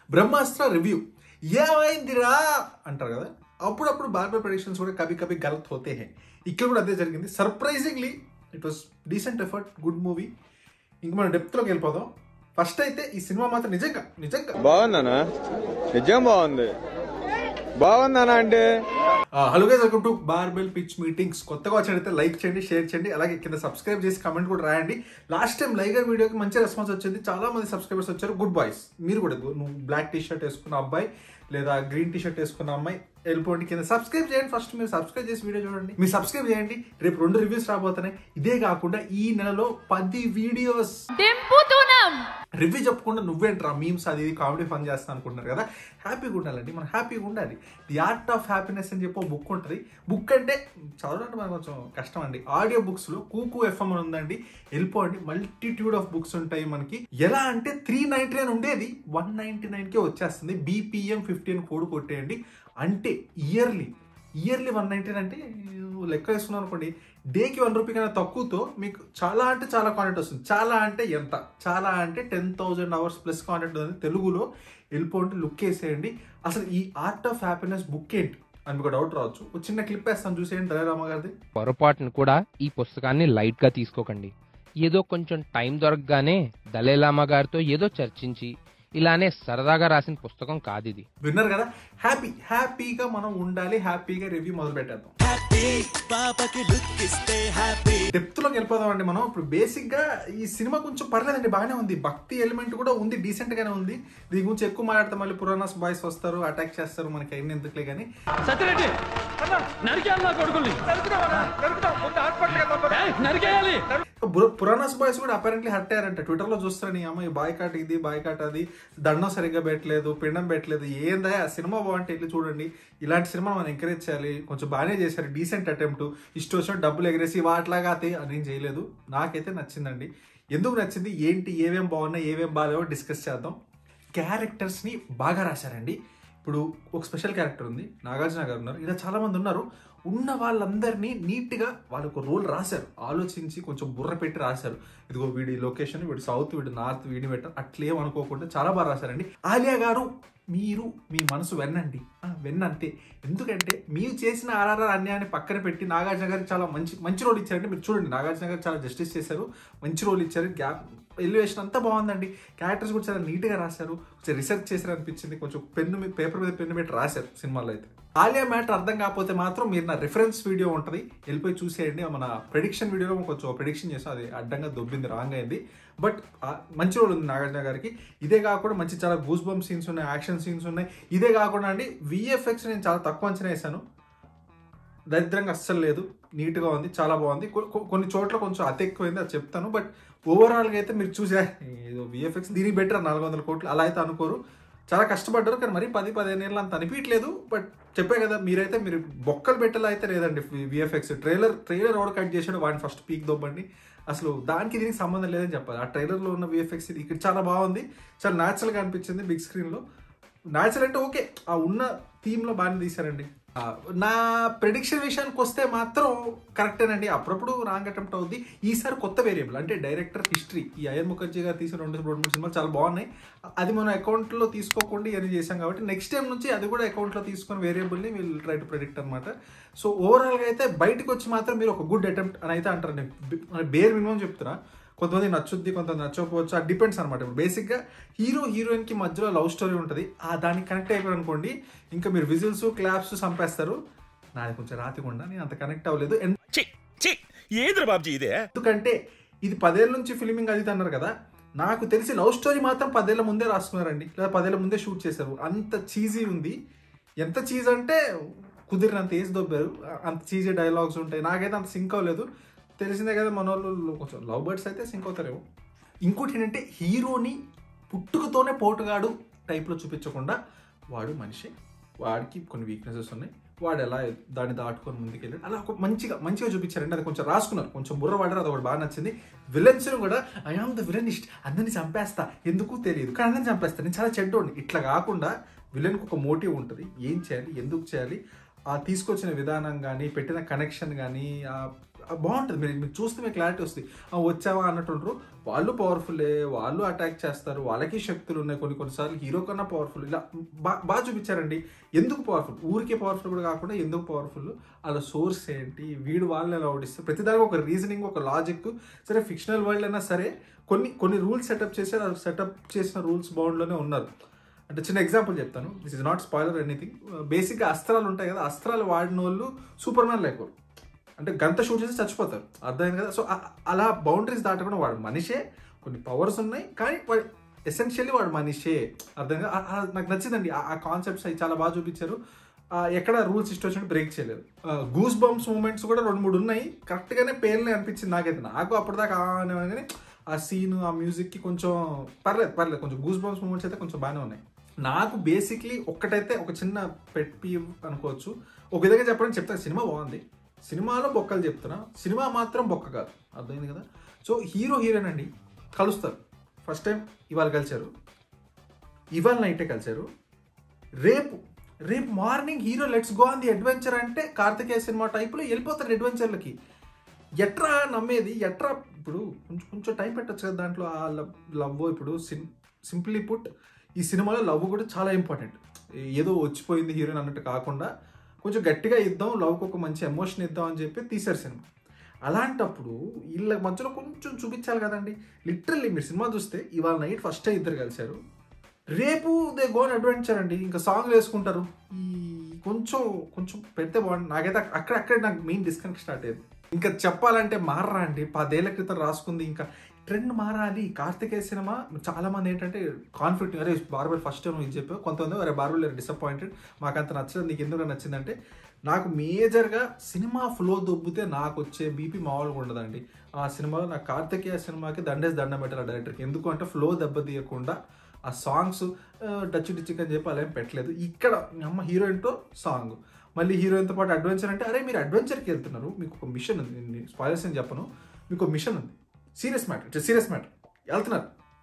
బ్రహ్మాస్త్ర review ఏమైందిరా అంటారు కదా అప్పుడప్పుడు బార్బర్ ప్రొడిక్షన్స్ కూడా కవి కవి గలత్ హోతే హే ఇక్కడ కూడా అదే జరిగింది surprisingly it was decent effort good movie ఇంక మనం డెప్త్లోకి వెళ్ళిపోదాం ఫస్ట్ అయితే ఈ సినిమా మాత్రం నిజంగా నిజంగా బాగుందనా నిజం బాగుంది బాగుందనా అంటే hello guys welcome to barbell pitch meetings కొత్తగా వచ్చినట్లయితే లైక్ చేయండి షేర్ చేయండి అలాగే కింద సబ్స్క్రైబ్ చేసి కమెంట్ కూడా రాయండి లాస్ట్ టైం లైగర్ వీడియోకి మంచి రెస్పాన్స్ వచ్చింది చాలా మంది సబ్స్క్రైబర్స్ వచ్చారు గుడ్ బాయ్స్ మీరు కూడా నువ్వు బ్లాక్ టీ షర్ట్ వేసుకున్న అబ్బాయి లేదా గ్రీన్ టీ షర్ట్ వేసుకున్న అమ్మాయి వెళ్ళిపోండి కింద సబ్స్క్రైబ్ చేయండి ఫస్ట్ మీరు సబ్స్క్రైబ్ చేసి వీడియో చూడండి మీరు సబ్స్క్రైబ్ చేయండి రేపు రెండు రివ్యూస్ రాబోతున్నాయి ఇదే కాకుండా ఈ నెలలో పది వీడియోస్ దింపుతున్నాం రివ్యూ చెప్పకుండా నువ్వేంట్రా మీమ్స్ అది ఇది కామెడీ ఫన్ చేస్తా అనుకుంటున్నారు కదా హ్యాపీగా ఉండాలండి మనం హ్యాపీగా ఉండాలి ది ఆర్ట్ ఆఫ్ హ్యాపీనెస్ అని చెప్పి బుక్ ఉంటుంది బుక్ అంటే చదవడానికి మనకు కొంచెం కష్టం అండి ఆడియో బుక్స్ లో కూకు ఎఫ్ఎం అని ఉందండి వెళ్ళిపోండి మల్టిట్యూడ్ ఆఫ్ బుక్స్ ఉంటాయి మనకి ఎలా అంటే త్రీ నైన్టీ నైన్ ఉండేది వన్ నైన్టీ నైన్కే వచ్చేస్తుంది బీపీఎం ఫిఫ్టీన్ కోడ్ కొట్టేయండి అంటే ఇయర్లీ ఇయర్లీ వన్ నైన్టీన్ అంటే లెక్క వేసుకున్నాం అనుకోండి డేకి వన్ రూపీ కన్నా తక్కువతో మీకు చాలా అంటే చాలా కాంటెంట్ వస్తుంది చాలా అంటే ఎంత చాలా అంటే ten thousand hours plus content ఉంది తెలుగులో వెళ్ళిపోండి లుక్ వేసేయండి అసలు ఈ ఆర్ట్ ఆఫ్ హ్యాపీనెస్ బుక్ ఏంటి అని మీకు డౌట్ రావచ్చు ఒక చిన్న క్లిప్ వేస్తాను చూసేయండి దళరామ గారిది పొరపాటును కూడా ఈ పుస్తకాన్ని లైట్ గా తీసుకోకండి ఏదో కొంచెం టైం దొరకగానే దలైలామా గారితో ఏదో చర్చించి ఇలానే సరదాగా రాసిన పుస్తకం కాదు ఇది విన్నారు కదా హ్యాపీ హ్యాపీగా మనం ఉండాలి హ్యాపీగా రివ్యూ మొదలు పెట్టేద్దాం డెప్త్ లోకి వెళ్ళిపోదాం అండి మనం ఇప్పుడు బేసిక్ గా ఈ సినిమా కొంచెం పర్లేదండి బాగానే ఉంది భక్తి ఎలిమెంట్ కూడా ఉంది డీసెంట్ గానే ఉంది దీని గురించి ఎక్కువ మాట్లాడితే మళ్ళీ పురాణాస్ బాయ్స్ వస్తారు అటాక్ చేస్తారు మనకి అయిన ఎందుకులే కానీ సత్యరెడ్డి నరికేయాలి నా కొడుకుల్ని ఏయ్, నరికేయాలి బుర- పురాణాస్ బాయ్స్ కూడా అపారెంట్లీ హర్ట్ అయ్యారంట ట్విట్టర్ లో చూస్తారని అమ్మ ఈ బాయ్కాట్ ఇది బాయ్కాట్ అది దండం సరిగ్గా పెట్టలేదు పిండం పెట్టలేదు ఏందా ఆ సినిమా బాగుంటే వెళ్ళి చూడండి ఇలాంటి సినిమా మనం ఎంకరేజ్ చేయాలి కొంచెం బాగానే చేశారు డీసెంట్ అటెంప్ట్ ఇష్టం వచ్చిన డబ్బులు ఎగరేసి వాట్లాగా అతే అని చేయలేదు నాకైతే నచ్చిందండి ఎందుకు నచ్చింది ఏంటి ఏమేం బాగున్నాయి ఏమేం బాగాలేవో డిస్కస్ చేద్దాం క్యారెక్టర్స్ని బాగా రాశారండి ఇప్పుడు ఒక స్పెషల్ క్యారెక్టర్ ఉంది నాగార్జున గారు ఉన్నారు ఇలా చాలా మంది ఉన్నారు ఉన్న వాళ్ళందరినీ నీట్గా వాళ్ళకు రోల్ రాశారు ఆలోచించి కొంచెం బుర్ర పెట్టి రాశారు ఇదిగో వీడి లొకేషన్ వీడి సౌత్ వీడి నార్త్ వీడి పెట్టారు అట్లేం అనుకోకుండా చాలా బాగా రాశారండి ఆలియా గారు మీరు మీ మనసు వెన్నండి ఆ, వెన్నంతే ఎందుకంటే మీరు చేసిన ఆర్ఆర్ఆర్ అన్యాయాన్ని పక్కన పెట్టి నాగార్జున గారికి చాలా మంచి మంచి రోల్ ఇచ్చారంటే మీరు చూడండి నాగార్జున గారు చాలా జస్టిస్ చేశారు మంచి రోల్ ఇచ్చారు గ్యాప్ ఎలివేషన్ అంతా బాగుందండి క్యారెక్టర్స్ కూడా చాలా నీట్గా రాశారు కొంచెం రీసెర్చ్ చేశారు అనిపించింది కొంచెం పెన్ను మీద పేపర్ మీద పెన్ను పెట్టి రాశారు సినిమాలో అయితే ఆలియా మ్యాటర్ అర్థం కాకపోతే మాత్రం మీరు నా రిఫరెన్స్ వీడియో ఉంటుంది వెళ్ళిపోయి చూసేయండి మన ప్రెడిక్షన్ వీడియోలో కొంచెం ప్రెడిక్షన్ చేసాం అది అడ్డంగా దొబ్బింది రాంగ్ అయింది బట్ మంచి రోల్ ఉంది నాగార్జున గారికి ఇదే కాకుండా మంచి చాలా గూస్ బంప్ సీన్స్ ఉన్నాయి యాక్షన్ సీన్స్ ఉన్నాయి ఇదే కాకుండా అండి విఎఫ్ఎక్స్ నేను చాలా తక్కువ అంచనా వేసాను దరిద్రంగా అస్సలు లేదు నీట్గా ఉంది చాలా బాగుంది కొ- కొ- కొన్ని చోట్ల కొంచెం అతి ఎక్కువైంది అది చెప్తాను బట్ ఓవరాల్గా అయితే మీరు చూసే ఏదో విఎఫ్ఎక్స్ దీనికి బెటర్ నాలుగు వందల కోట్లు అలా అయితే అనుకోరు చాలా కష్టపడ్డారు కానీ మరి పది పదిహేను ఏళ్ళు అంత అనిపించలేదు బట్ చెప్పే కదా మీరైతే మీరు బొక్కలు పెట్టేలా అయితే లేదండి విఎఫ్ఎక్స్ ట్రైలర్ ట్రైలర్ ఎవడు కట్ చేసాడు వాడిని ఫస్ట్ పీక్ దొబ్బండి అసలు దానికి దీనికి సంబంధం లేదని చెప్పాలి ఆ ట్రైలర్లో ఉన్న విఎఫ్ఎక్స్ ఇది ఇక్కడ చాలా బాగుంది చాలా న్యాచురల్గా అనిపించింది బిగ్ స్క్రీన్లో న్యాచురల్ అంటే ఓకే ఆ ఉన్న థీమ్లో బాగానే తీశారండి ఆ, నా ప్రెడిక్షన్ విషయానికి వస్తే మాత్రం కరెక్టేనండి అప్పుడప్పుడు రాంగ్ అటెంప్ట్ అవుద్ది ఈసారి కొత్త వేరియబుల్ అంటే డైరెక్టర్ హిస్టరీ ఈ అయన్ ముఖర్జీ గారు తీసిన రెండు రెండు మూడు సినిమాలు చాలా బాగున్నాయి అది మనం అకౌంట్లో తీసుకోకుండా ఇవన్నీ చేసాం కాబట్టి నెక్స్ట్ టైం నుంచి అది కూడా అకౌంట్లో తీసుకొని వేరియబుల్ని వీళ్ళు ట్రై టు ప్రెడిక్ట్ అనమాట సో ఓవరాల్గా అయితే బయటకు వచ్చి మాత్రం మీరు ఒక గుడ్ అటెంప్ట్ అని అయితే అంటారు నేను బేర్ మినిమం చెప్తున్నా కొంతమంది నచ్చుద్ది కొంతమంది నచ్చకపోవచ్చు అది డిపెండ్స్ అనమాట ఇప్పుడు బేసిక్గా హీరో హీరోయిన్కి మధ్యలో లవ్ స్టోరీ ఉంటుంది ఆ దానికి కనెక్ట్ అయిపోయి అనుకోండి ఇంకా మీరు విజిల్స్ క్లాప్స్ చంపేస్తారు నాది కొంచెం రాతికుండా నేను అంత కనెక్ట్ అవ్వలేదు ఎందు- ఛీ ఛీ ఏంద్ర బాబ్జీ ఇదే ఎందుకంటే ఇది పదేళ్ళ నుంచి ఫిల్మింగ్ అది ఇది అన్నారు కదా నాకు తెలిసి లవ్ స్టోరీ మాత్రం పదేళ్ల ముందే రాసుకున్నారండి లేదా పదేళ్ల ముందే షూట్ చేశారు అంత చీజీ ఉంది ఎంత చీజ్ అంటే కుదిరినంత ఏజ్ దొబ్బారు అంత చీజీ డైలాగ్స్ ఉంటాయి నాకైతే అంత సింక్ అవ్వలేదు తెలిసిందే కదా మన వాళ్ళు కొంచెం లవ్ బర్డ్స్ అయితే సింక్ అవుతారేమో ఇంకోటి ఏంటంటే హీరోని పుట్టుకతోనే పోటుగాడు టైప్లో చూపించకుండా వాడు మనిషి వాడికి కొన్ని వీక్నెసెస్ ఉన్నాయి వాడు ఎలా దాన్ని దాటుకొని ముందుకెళ్ళాడు అలా ఒక మంచిగా మంచిగా చూపించారండి అది కొంచెం రాసుకున్నారు కొంచెం బుర్ర పడ్డారు అది ఒకటి బాగా నచ్చింది విలన్స్ కూడా ఐ ఆమ్ ద విలనిస్ట్ అందరిని చంపేస్తా ఎందుకు తెలియదు కానీ అందరిని చంపేస్తా నేను చాలా చెడ్డోండి ఇట్లా కాకుండా విలన్కి ఒక మోటివ్ ఉంటుంది ఏం చేయాలి ఎందుకు చేయాలి ఆ తీసుకొచ్చిన విధానం కానీ పెట్టిన కనెక్షన్ కానీ బాగుంటుంది మీరు మీరు చూస్తే మీకు క్లారిటీ వస్తుంది ఆ, వచ్చావా అన్నట్టుంటారు వాళ్ళు పవర్ఫుల్లే వాళ్ళు అటాక్ చేస్తారు వాళ్ళకి శక్తులు ఉన్నాయి కొన్ని కొన్నిసార్లు హీరో కన్నా పవర్ఫుల్ ఇలా బా- బాగా చూపించారండి ఎందుకు పవర్ఫుల్ ఊరికే పవర్ఫుల్ కూడా కాకుండా ఎందుకు పవర్ఫుల్ అలా సోర్స్ ఏంటి వీడు వాళ్ళని ఎలా ఓడిస్తే ప్రతిదానికి ఒక రీజనింగ్ ఒక లాజిక్ సరే ఫిక్షనల్ వరల్డ్ అయినా సరే కొన్ని కొన్ని రూల్స్ సెటప్ చేసి సెటప్ చేసిన రూల్స్ బౌండ్లోనే ఉన్నారు అంటే చిన్న ఎగ్జాంపుల్ చెప్తాను this is not spoiler anything బేసిక్గా అస్త్రాలు ఉంటాయి కదా అస్త్రాలు వాడిన వాళ్ళు సూపర్ మ్యాన్ లేకపోరు అంటే గంట షూట్ చేసి చచ్చిపోతారు అర్థమైంది కదా సో అలా బౌండరీస్ దాటకుండా వాడు మనిషే కొన్ని పవర్స్ ఉన్నాయి కానీ వాడు ఎసెన్షియల్లీ వాడు మనిషే అర్థంగా నాకు నచ్చిందండి ఆ కాన్సెప్ట్స్ అవి చాలా బాగా చూపించారు ఆ, ఎక్కడ రూల్స్ ఇష్టం వచ్చినట్టు బ్రేక్ చేయలేదు గూస్ బంప్స్ మూమెంట్స్ కూడా రెండు మూడు ఉన్నాయి కరెక్ట్గానే పేర్లే అనిపించింది నాకైతే నాకు అప్పటిదాకా ఆ అనేవాడిని కానీ ఆ సీన్ ఆ మ్యూజిక్కి కొంచెం పర్లేదు పర్లేదు కొంచెం గూస్ బంప్స్ మూమెంట్స్ అయితే కొంచెం బాగానే ఉన్నాయి నాకు బేసిక్లీ ఒక్కటైతే ఒక చిన్న పెట్ పీవ్ అనుకోవచ్చు ఒక విధంగా చెప్పడం చెప్తాను సినిమా బాగుంది సినిమాలో బొక్కలు చెప్తున్నా సినిమా మాత్రం బొక్క కాదు అర్థమైంది కదా సో హీరో హీరోయిన్ అండి కలుస్తారు ఫస్ట్ టైం ఇవాళ కలిశారు ఇవాళ నైటే కలిశారు రేపు రేపు morning hero let's go on the adventure అంటే కార్తికేయ సినిమా టైప్లో వెళ్ళిపోతారు అడ్వెంచర్లకి ఎట్రా నమ్మేది ఎట్రా ఇప్పుడు కొంచెం కొంచెం టైం పెట్టచ్చు కదా దాంట్లో ఆ లవ్ లవ్ ఇప్పుడు సిం సింప్లీ పుట్ ఈ సినిమాలో లవ్ కూడా చాలా ఇంపార్టెంట్ ఏదో వచ్చిపోయింది హీరోయిన్ అన్నట్టు కాకుండా కొంచెం గట్టిగా ఇద్దాం లవ్కి ఒక మంచి ఎమోషన్ ఇద్దాం అని చెప్పి తీశారు సినిమా అలాంటప్పుడు వీళ్ళ మధ్యలో కొంచెం చూపించాలి కదండి లిటరల్లీ మీరు సినిమా చూస్తే ఇవాళ నైట్ ఫస్ట్ ఇద్దరు కలిశారు రేపు దే గోన్ అడ్వెంచర్ అండి ఇంకా సాంగ్ వేసుకుంటారు ఈ కొంచెం కొంచెం పెడితే బాగుంది నాకైతే అక్కడ అక్కడే నాకు మెయిన్ డిస్కనెక్ట్ స్టార్ట్ అయ్యింది ఇంకా చెప్పాలంటే మారరా అండి పదేళ్ల క్రితం రాసుకుంది ఇంకా ట్రెండ్ మారాలి కార్తికేయ సినిమా చాలా మంది ఏంటంటే కాన్ఫ్లిక్ట్ అరే బార్బెల్ ఫస్ట్ టైం ఇది చెప్పావు కొంతమంది అరే బార్బెల్ డిసప్పాయింటెడ్ మాకు అంత నచ్చలేదు నీకు ఎందుకు నచ్చిందంటే నాకు మేజర్గా సినిమా ఫ్లో దొబ్బితే నాకు వచ్చే బీపీ మామూలుగా ఉండదండి ఆ సినిమాలో నాకు కార్తికేయ సినిమాకి దండేసి దండం పెట్టాలి ఆ డైరెక్టర్కి ఎందుకు అంటే ఫ్లో దెబ్బతీయకుండా ఆ సాంగ్స్ టచ్ డిచిక్ అని చెప్పి అలా ఏం పెట్టలేదు ఇక్కడ అమ్మ హీరోయిన్తో సాంగ్ మళ్ళీ హీరోయిన్తో పాటు అడ్వెంచర్ అంటే అరే మీరు అడ్వెంచర్కి వెళ్తున్నారు మీకు ఒక మిషన్ ఉంది నేను స్పాయిలర్స్ అని చెప్పను మీకు ఒక మిషన్ ఉంది serious matter it's serious matter వెళ్తున్నారు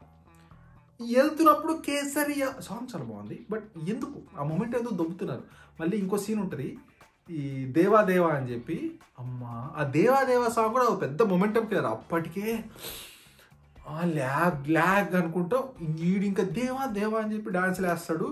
వెళ్తున్నప్పుడు కేసరియా సాంగ్ చాలా బాగుంది బట్ ఎందుకు ఆ మూమెంట్ ఎందుకు దొబ్బుతున్నారు మళ్ళీ ఇంకో సీన్ ఉంటుంది ఈ దేవా దేవా అని చెప్పి అమ్మా ఆ దేవా దేవా సాంగ్ కూడా ఒక పెద్ద మొమెంటం క్లియర్ అప్పటికే ఆ ల్యాగ్ ల్యాగ్ అనుకుంటా ఈడు ఇంకా దేవా దేవా అని చెప్పి డాన్స్ వేస్తాడు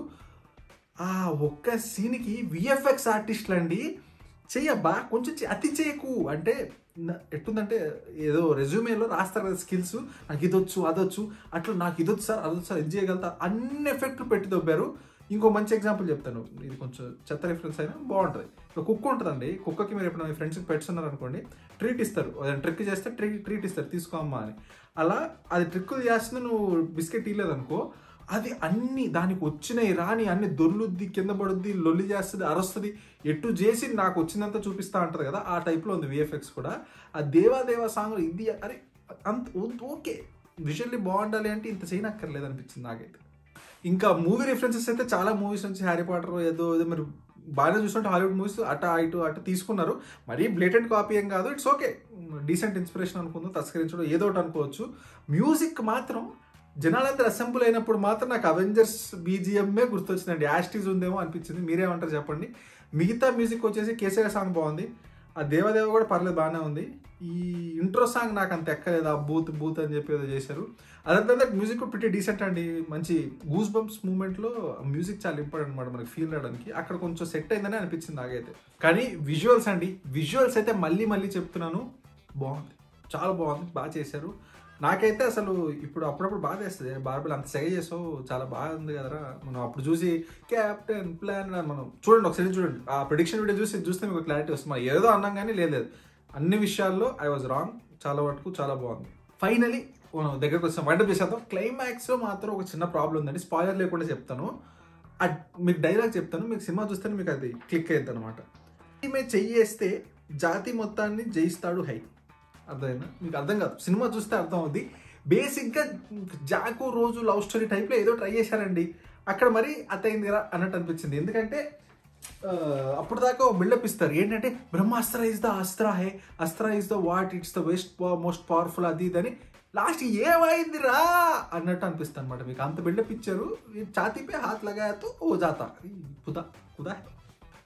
ఆ ఒక్క సీన్కి విఎఫ్ఎక్స్ ఆర్టిస్టులు అండి చెయ్యబ్బా కొంచెం చెయ్- అతి చేయకు అంటే న- ఎట్టుందంటే ఏదో రెజ్యూమేలో రాస్తారు కదా స్కిల్స్ నాకు ఇదొచ్చు అదొచ్చు అట్లా నాకు ఇదొచ్చు సార్ అదొచ్చు సార్ ఇది చేయగలుగుతా అన్ని ఎఫెక్ట్లు పెట్టి దొబ్బారు ఇంకో మంచి ఎగ్జాంపుల్ చెప్తాను ఇది కొంచెం చెత్త రిఫరెన్స్ అయినా బాగుంటుంది ఇప్పుడు కుక్క ఉంటుందండి కుక్కకి మీరు ఎప్పుడైనా మీ ఫ్రెండ్స్కి పెట్స్ ఉన్నారు అనుకోండి ట్రీట్ ఇస్తారు ట్రిక్ చేస్తే ట్రీ ట్రీట్ ఇస్తారు తీసుకో అమ్మా అని అలా అది ట్రిక్ చేస్తుంది నువ్వు బిస్కెట్ ఇవ్వలేదనుకో అది అన్ని దానికి వచ్చినాయి రాని అన్ని దొర్లుద్ది కింద పడుద్ది లొల్లి చేస్తుంది అరుస్తుంది ఎటు చేసి నాకు వచ్చిందంతా చూపిస్తా అంటది కదా ఆ టైప్లో ఉంది విఎఫ్ఎక్స్ కూడా ఆ దేవాదేవా సాంగ్ ఇది అరే అంత ఓకే విజువల్లీ బాగుండాలి అంటే ఇంత చేయనక్కర్లేదు అనిపించింది నాకైతే ఇంకా మూవీ రిఫరెన్సెస్ అయితే చాలా మూవీస్ నుంచి హ్యారీ పాటర్ ఏదో ఏదో మీరు బాగానే చూస్తుంటే హాలీవుడ్ మూవీస్ అట ఇటు అటు తీసుకున్నారు మరీ బ్లేటెంట్ కాపీ ఏం కాదు ఇట్స్ ఓకే డీసెంట్ ఇన్స్పిరేషన్ అనుకుందాం తస్కరించడం ఏదో ఒకటి అనుకోవచ్చు మ్యూజిక్ మాత్రం జనాలందరూ అసెంబ్ల్ అయినప్పుడు మాత్రం నాకు అవెంజర్స్ బీజిఎంఏ గుర్తొచ్చిందండి యాస్టీజ్ ఉందేమో అనిపించింది మీరేమంటారు చెప్పండి మిగతా మ్యూజిక్ వచ్చేసి కేసీఆర్ సాంగ్ బాగుంది ఆ దేవదేవ కూడా పర్లేదు బాగానే ఉంది ఈ ఇంట్రో సాంగ్ నాకు అంత ఎక్కలేదు ఆ బూత్ బూత్ అని చెప్పి ఏదో చేశారు other that music pretty decent అండి మంచి గూస్ బంప్స్ మూమెంట్లో మ్యూజిక్ చాలా ఇంపార్టెంట్ అనమాట మనకి ఫీల్ రావడానికి అక్కడ కొంచెం సెట్ అయిందని అనిపించింది నాకైతే కానీ విజువల్స్ అండి విజువల్స్ అయితే మళ్ళీ మళ్ళీ చెప్తున్నాను బాగుంది చాలా బాగుంది బాగా చేశారు నాకైతే అసలు ఇప్పుడు అప్పుడప్పుడు బాగా చేస్తుంది బార్బల్ అంత సెగ చేసావు చాలా బాగుంది కదరా మనం అప్పుడు చూసి క్యాప్టెన్ ప్లాన్ అని మనం చూడండి ఒకసారి చూడండి ఆ ప్రిడిక్షన్ వీడియో చూసి చూస్తే మీకు క్లారిటీ వస్తుంది మనం ఏదో అన్నాం కానీ లేదు లేదు అన్ని విషయాల్లో ఐ వాజ్ రాంగ్ చాలా వరకు చాలా బాగుంది ఫైనలీ మనం దగ్గరకు వస్తాం వంట చేసేద్దాం క్లైమాక్స్లో మాత్రం ఒక చిన్న ప్రాబ్లం ఉందండి స్పాయిలర్ లేకుండా చెప్తాను అడ్- మీకు డైలాగ్ చెప్తాను మీకు సినిమా చూస్తే మీకు అది క్లిక్ అయ్యింది అనమాట ఈమె చెయ్యేస్తే జాతి మొత్తాన్ని జయిస్తాడు హై అర్థమైనా మీకు అర్థం కాదు సినిమా చూస్తే అర్థం అవుద్ది బేసిక్గా జాకో రోజు లవ్ స్టోరీ టైప్లో ఏదో ట్రై చేశారండి అక్కడ మరి అత్తయింది కదా అన్నట్టు అనిపించింది ఎందుకంటే ఆ, అప్పుడు దాకా బిల్డప్ ఇస్తారు ఏంటంటే బ్రహ్మాస్త్ర is the astra hey astra is the what it's the west most powerful అది ఇది అని లాస్ట్ ఏమైంది రా అన్నట్టు అనిపిస్తుంది అనమాట మీకు అంత బిల్డప్ ఇచ్చారు ఛాతీపై హాత్ లగాయతో ఓ జాతా కుదా కుదా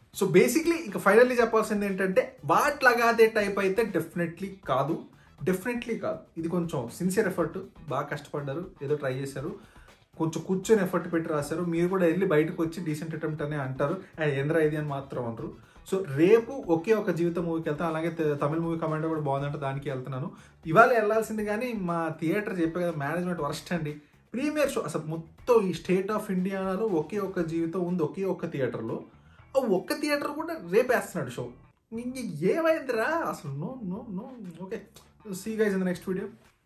సో బేసిక్లీ ఇక ఫైనల్లీ చెప్పాల్సింది ఏంటంటే వాట్లాగా అదే టైప్ అయితే డెఫినెట్లీ కాదు డెఫినెట్లీ కాదు ఇది కొంచెం సిన్సియర్ ఎఫర్ట్ బాగా కష్టపడ్డారు ఏదో ట్రై చేశారు కొంచెం కూర్చొని ఎఫర్ట్ పెట్టి రాశారు మీరు కూడా వెళ్ళి బయటకు వచ్చి డీసెంట్ అటెంప్ట్ అని అంటారు "ఆ, ఏంద్రా ఇది అని మాత్రం అంటారు సో రేపు ఒకే ఒక జీవితం మూవీకి వెళ్తాను అలాగే తె- తమిళ మూవీ కమాండో కూడా బాగుందంటే దానికి వెళ్తున్నాను ఇవాళ వెళ్ళాల్సింది కానీ మా థియేటర్ చెప్పే కదా మేనేజ్మెంట్ వర్స్ట్ అండి ప్రీమియర్ షో అసలు మొత్తం ఈ స్టేట్ ఆఫ్ ఇండియాలో ఒకే ఒక్క జీవితం ఉంది ఒకే ఒక్క థియేటర్లో ఆ ఒక్క థియేటర్ కూడా రేపు వేస్తున్నాడు షో ఇంక ఏమైందిరా అసలు no no no okay see guys in the next video